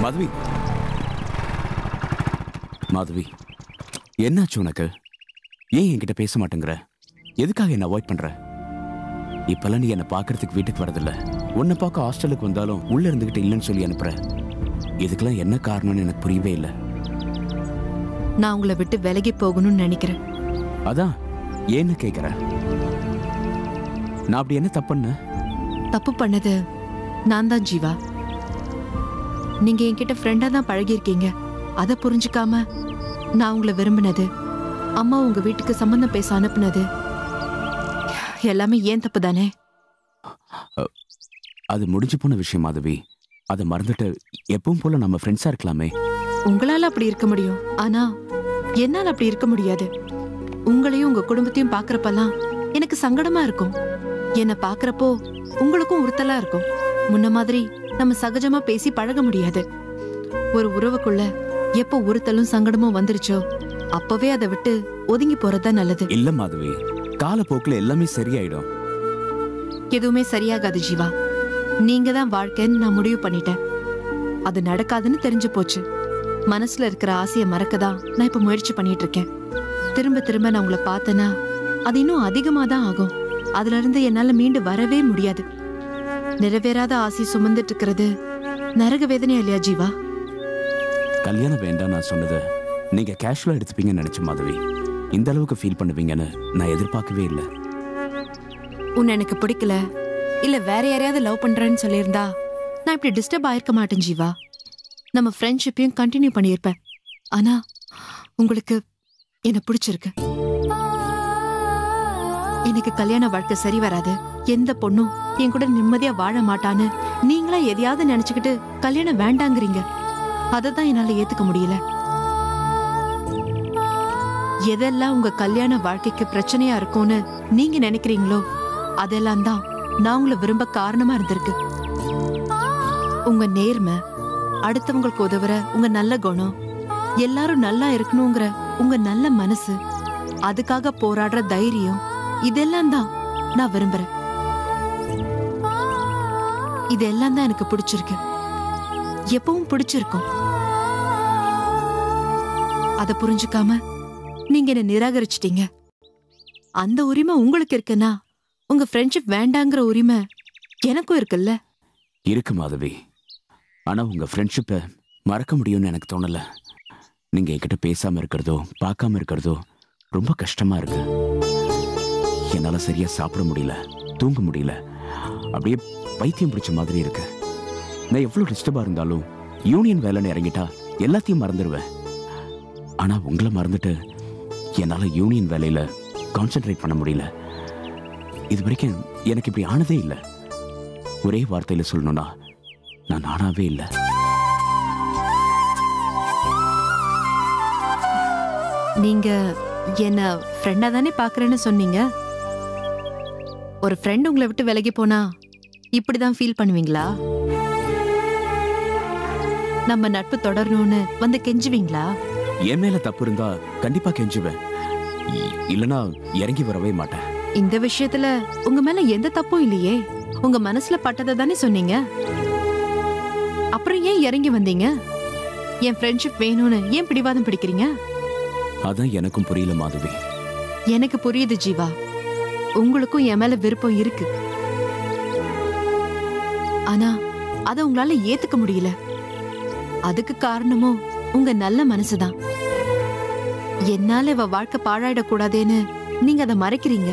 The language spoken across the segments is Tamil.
மாதவி மாதவி என்னாச்சு உனக்கு ஏன் என்கிட்ட பேச மாட்டேங்கிற எதுக்காக என்ன அவாய்ட் பண்ற இப்பெல்லாம் நீ என்னை பார்க்கறதுக்கு வீட்டுக்கு வரதில்ல உன்னை பார்க்க ஹாஸ்டலுக்கு வந்தாலும் உள்ள இருந்துகிட்டு இல்லைன்னு சொல்லி அனுப்புற இதுக்கெல்லாம் என்ன காரணம்னு எனக்கு புரியவே இல்லை நான் உங்களை விட்டு விலகி போகணும்னு நினைக்கிறேன் அதான் ஏன்னு கேட்குற நான் அப்படி என்ன தப்புன்னு தப்பு பண்ணது நான் தான் ஜீவா நீங்க என்கிட்ட ஃப்ரெண்டா தான் பழகியிருக்கீங்க அதை புரிஞ்சுக்காம நான் உங்களை விரும்பினது அம்மா உங்க வீட்டுக்கு சம்பந்தம் பேச அனுப்புனது எல்லாமே ஏன் தப்பு தானே அது முடிஞ்சு போன விஷயம் மாதவி அதை மறந்துட்டு எப்பவும் போல நம்ம ஃப்ரெண்ட்ஸா இருக்கலாமே உங்களால அப்படி இருக்க முடியும் ஆனா என்னால அப்படி இருக்க முடியாது உங்களையும் உங்க குடும்பத்தையும் பாக்குறப்பெல்லாம் எனக்கு சங்கடமா இருக்கும் என்ன பாக்குறப்போ உங்களுக்கும் உறுத்தலா இருக்கும் முன்ன மாதிரி நம்ம சகஜமா பேசி பழக முடியாது ஒரு உறவுக்குள்ள எப்போ உறுத்தலும் சங்கடமும் வந்துருச்சோ அப்பவே அதை விட்டு ஒதுங்கி போறதா நல்லது இல்ல மாதவி காலப்போக்கில் எல்லாமே சரியாயிடும் எதுவுமே சரியாகாது ஜீவா நீங்க தான் வாழ்க்கைன்னு நான் முடிவு பண்ணிட்டேன் அது நடக்காதுன்னு தெரிஞ்சு போச்சு மனசுல இருக்கிற ஆசையை மறக்க தான் நான் இப்ப முயற்சி பண்ணிட்டு இருக்கேன் திரும்ப திரும்ப நான் உங்களை பார்த்தேன்னா அது இன்னும் அதிகமா தான் ஆகும் அதுல இருந்து என்னால மீண்டு வரவே முடியாது நிறைவேறாத ஆசை சுமந்துட்டு இருக்கிறது நரக வேதனையா இல்லையா ஜீவா கல்யாணம் வேண்டாம் நான் சொன்னது நீங்க கேஷுவலா எடுத்துப்பீங்கன்னு நினைச்ச மாதவி இந்த அளவுக்கு ஃபீல் பண்ணுவீங்கன்னு நான் எதிர்பார்க்கவே இல்லை உன்னை எனக்கு பிடிக்கல இல்ல வேற யாரையாவது லவ் பண்றேன்னு சொல்லியிருந்தா நான் இப்படி டிஸ்டர்ப் ஆயிருக்க மாட்டேன் ஜீவா நம்ம ஃப்ரெண்ட்ஷிப்பையும் கண்டினியூ பண்ணியிருப்பேன் ஆனா உங்களுக்கு என்ன பிடிச்சிருக்கு எனக்கு கல்யாண வாழ்க்கை சரி வராது எந்த பொண்ணும் என் கூட நிம்மதியா வாழ மாட்டான்னு நீங்களா எதையாவது நினைச்சுக்கிட்டு கல்யாணம் வேண்டாங்கிறீங்க அதை தான் என்னால ஏத்துக்க முடியல எதெல்லாம் உங்க கல்யாண வாழ்க்கைக்கு பிரச்சனையா இருக்கும்னு நீங்க நினைக்கிறீங்களோ அதெல்லாம் தான் நான் உங்களை விரும்ப காரணமா இருந்திருக்கு உங்க நேர்மை அடுத்தவங்களுக்கு உதவுற உங்க நல்ல குணம் எல்லாரும் நல்லா இருக்கணுங்கிற உங்க நல்ல மனசு அதுக்காக போராடுற தைரியம் இதெல்லாம் தான் நான் விரும்புறேன் இதெல்லாம் தான் எனக்கு பிடிச்சிருக்கு எப்பவும் பிடிச்சிருக்கும் அத புரிஞ்சுக்காம நீங்க என்ன நிராகரிச்சிட்டீங்க அந்த உரிமை உங்களுக்கு இருக்குன்னா உங்க ஃப்ரெண்ட்ஷிப் வேண்டாங்கிற உரிமை எனக்கும் இருக்குல்ல இருக்கு மாதவி ஆனா உங்க ஃப்ரெண்ட்ஷிப்பை மறக்க முடியும்னு எனக்கு தோணல நீங்க என்கிட்ட பேசாம இருக்கிறதோ பார்க்காம இருக்கிறதோ ரொம்ப கஷ்டமா இருக்கு என்னால சரியா சாப்பிட முடியல தூங்க முடியல அப்படியே பைத்தியம் பிடிச்ச மாதிரி இருக்கு நான் எவ்வளவு டிஸ்டர்பா இருந்தாலும் யூனியன் வேலைன்னு இறங்கிட்டா எல்லாத்தையும் மறந்துடுவேன் ஆனா உங்களை மறந்துட்டு என்னால யூனியன் வேலையில கான்சென்ட்ரேட் பண்ண முடியல இது வரைக்கும் எனக்கு இப்படி ஆனதே இல்லை ஒரே வார்த்தையில சொல்லணும்னா நான் நானாவே இல்லை நீங்க என்ன ஃப்ரெண்டா தானே பாக்குறேன்னு சொன்னீங்க ஒரு ஃப்ரெண்ட் உங்களை விட்டு விலகி போனா இப்படிதான் ஃபீல் பண்ணுவீங்களா நம்ம நட்பு தொடரணும்னு வந்து கெஞ்சுவீங்களா என் மேல தப்பு இருந்தா கண்டிப்பா கெஞ்சுவேன் இ- இல்லனா இறங்கி வரவே மாட்டேன் இந்த விஷயத்துல உங்க மேல எந்த தப்பும் இல்லையே உங்க மனசுல பட்டதை தானே சொன்னீங்க அப்புறம் ஏன் இறங்கி வந்தீங்க என் ஃப்ரெண்ட்ஷிப் வேணும்னு ஏன் பிடிவாதம் பிடிக்கிறீங்க அதான் எனக்கும் புரியல மாதவி எனக்கு புரியுது ஜீவா உங்களுக்கும் என் மேல விருப்பம் இருக்கு ஆனா அத உங்களால ஏத்துக்க முடியல அதுக்கு காரணமும் உங்க நல்ல மனசுதான் என்னால இவ வாழ்க்கை பாழாயிடக்கூடாதேன்னு நீங்க அதை மறைக்கிறீங்க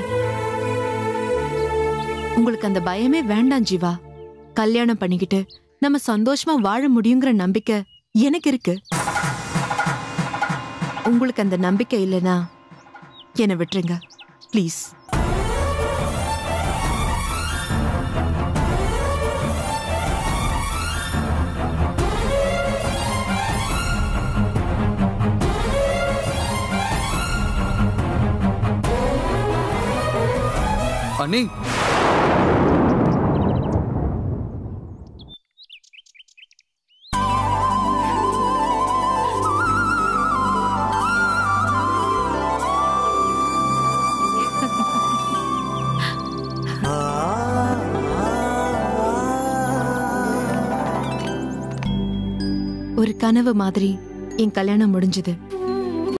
உங்களுக்கு அந்த பயமே வேண்டாம் ஜீவா கல்யாணம் பண்ணிக்கிட்டு நம்ம சந்தோஷமா வாழ முடியுங்கிற நம்பிக்கை எனக்கு இருக்கு உங்களுக்கு அந்த நம்பிக்கை இல்லைனா என்னை விட்டுருங்க ப்ளீஸ் அண்ணி ஒரு கனவு மாதிரி என் கல்யாணம் முடிஞ்சது